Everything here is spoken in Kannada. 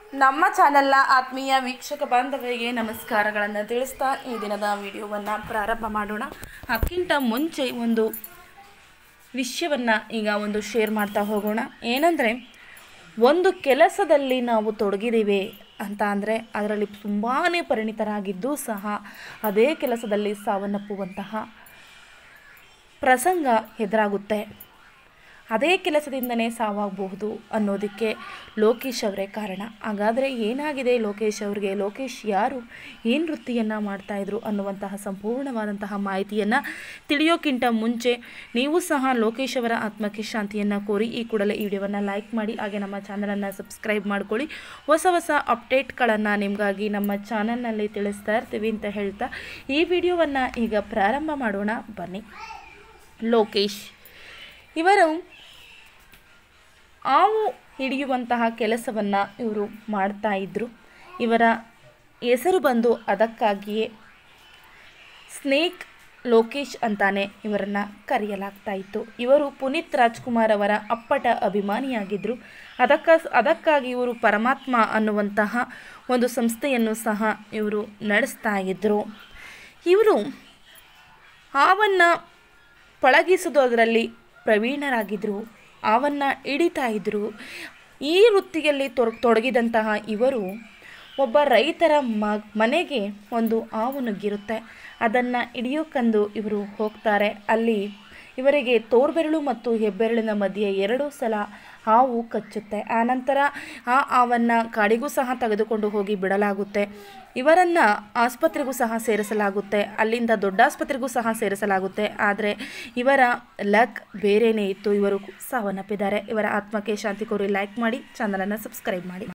ನಮ್ಮ ಚಾನೆಲ್ನ ಆತ್ಮೀಯ ವೀಕ್ಷಕ ಬಾಂಧವರಿಗೆ ನಮಸ್ಕಾರಗಳನ್ನು ತಿಳಿಸ್ತಾ ಈ ದಿನದ ವಿಡಿಯೋವನ್ನು ಪ್ರಾರಂಭ ಮಾಡೋಣ ಅದಕ್ಕಿಂತ ಮುಂಚೆ ಒಂದು ವಿಷಯವನ್ನು ಈಗ ಒಂದು ಶೇರ್ ಮಾಡ್ತಾ ಹೋಗೋಣ ಏನಂದರೆ ಒಂದು ಕೆಲಸದಲ್ಲಿ ನಾವು ತೊಡಗಿದ್ದೀವಿ ಅಂತ ಅಂದರೆ ಅದರಲ್ಲಿ ತುಂಬಾ ಪರಿಣಿತರಾಗಿದ್ದೂ ಸಹ ಅದೇ ಕೆಲಸದಲ್ಲಿ ಸಾವನ್ನಪ್ಪುವಂತಹ ಪ್ರಸಂಗ ಎದುರಾಗುತ್ತೆ ಅದೇ ಕೆಲಸದಿಂದನೇ ಸಾವಾಗಬಹುದು ಅನ್ನೋದಕ್ಕೆ ಲೋಕೇಶ್ ಅವರೇ ಕಾರಣ ಹಾಗಾದರೆ ಏನಾಗಿದೆ ಲೋಕೇಶ್ ಅವರಿಗೆ ಲೋಕೇಶ್ ಯಾರು ಏನು ವೃತ್ತಿಯನ್ನು ಮಾಡ್ತಾಯಿದ್ರು ಅನ್ನುವಂತಹ ಸಂಪೂರ್ಣವಾದಂತಹ ಮಾಹಿತಿಯನ್ನು ತಿಳಿಯೋಕ್ಕಿಂತ ಮುಂಚೆ ನೀವು ಸಹ ಲೋಕೇಶ್ ಅವರ ಆತ್ಮಕ್ಕೆ ಶಾಂತಿಯನ್ನು ಕೋರಿ ಈ ಕೂಡಲೇ ಈ ವಿಡಿಯೋವನ್ನು ಲೈಕ್ ಮಾಡಿ ಹಾಗೆ ನಮ್ಮ ಚಾನಲನ್ನು ಸಬ್ಸ್ಕ್ರೈಬ್ ಮಾಡ್ಕೊಳ್ಳಿ ಹೊಸ ಹೊಸ ಅಪ್ಡೇಟ್ಗಳನ್ನು ನಿಮಗಾಗಿ ನಮ್ಮ ಚಾನಲ್ನಲ್ಲಿ ತಿಳಿಸ್ತಾ ಇರ್ತೀವಿ ಅಂತ ಹೇಳ್ತಾ ಈ ವಿಡಿಯೋವನ್ನು ಈಗ ಪ್ರಾರಂಭ ಮಾಡೋಣ ಬನ್ನಿ ಲೋಕೇಶ್ ಇವರು ಹಾವು ಹಿಡಿಯುವಂತಹ ಕೆಲಸವನ್ನು ಇವರು ಮಾಡ್ತಾ ಇದ್ದರು ಇವರ ಹೆಸರು ಬಂದು ಅದಕ್ಕಾಗಿಯೇ ಸ್ನೇಕ್ ಲೋಕೇಶ್ ಅಂತಾನೆ ಇವರನ್ನು ಕರೆಯಲಾಗ್ತಾ ಇತ್ತು ಇವರು ಪುನೀತ್ ರಾಜ್ಕುಮಾರ್ ಅವರ ಅಪ್ಪಟ ಅಭಿಮಾನಿಯಾಗಿದ್ದರು ಅದಕ್ಕ ಅದಕ್ಕಾಗಿ ಇವರು ಪರಮಾತ್ಮ ಅನ್ನುವಂತಹ ಒಂದು ಸಂಸ್ಥೆಯನ್ನು ಸಹ ಇವರು ನಡೆಸ್ತಾ ಇದ್ದರು ಇವರು ಹಾವನ್ನು ಪಳಗಿಸೋದರಲ್ಲಿ ಪ್ರವೀಣರಾಗಿದ್ದರು ಹಾವನ್ನು ಹಿಡಿತಾ ಇದ್ದರು ಈ ವೃತ್ತಿಯಲ್ಲಿ ತೊಡ ತೊಡಗಿದಂತಹ ಇವರು ಒಬ್ಬ ರೈತರ ಮ ಮನೆಗೆ ಒಂದು ಹಾವು ನುಗ್ಗಿರುತ್ತೆ ಅದನ್ನು ಹಿಡಿಯೋಕಂದು ಇವರು ಹೋಗ್ತಾರೆ ಅಲ್ಲಿ ಇವರಿಗೆ ತೋರ್ಬೆರಳು ಮತ್ತು ಹೆಬ್ಬೆರಳಿನ ಮಧ್ಯೆ ಎರಡೂ ಸಲ ಹಾವು ಕಚ್ಚುತ್ತೆ ಆನಂತರ ಆ ಹಾವನ್ನು ಕಾಡಿಗೂ ಸಹ ತೆಗೆದುಕೊಂಡು ಹೋಗಿ ಬಿಡಲಾಗುತ್ತೆ ಇವರನ್ನು ಆಸ್ಪತ್ರೆಗೂ ಸಹ ಸೇರಿಸಲಾಗುತ್ತೆ ಅಲ್ಲಿಂದ ದೊಡ್ಡ ಆಸ್ಪತ್ರೆಗೂ ಸಹ ಸೇರಿಸಲಾಗುತ್ತೆ ಆದರೆ ಇವರ ಲಕ್ ಬೇರೆಯೇ ಇತ್ತು ಇವರು ಸಾವನ್ನಪ್ಪಿದ್ದಾರೆ ಇವರ ಆತ್ಮಕ್ಕೆ ಶಾಂತಿ ಕೋರಿ ಲೈಕ್ ಮಾಡಿ ಚಾನಲನ್ನು ಸಬ್ಸ್ಕ್ರೈಬ್ ಮಾಡಿ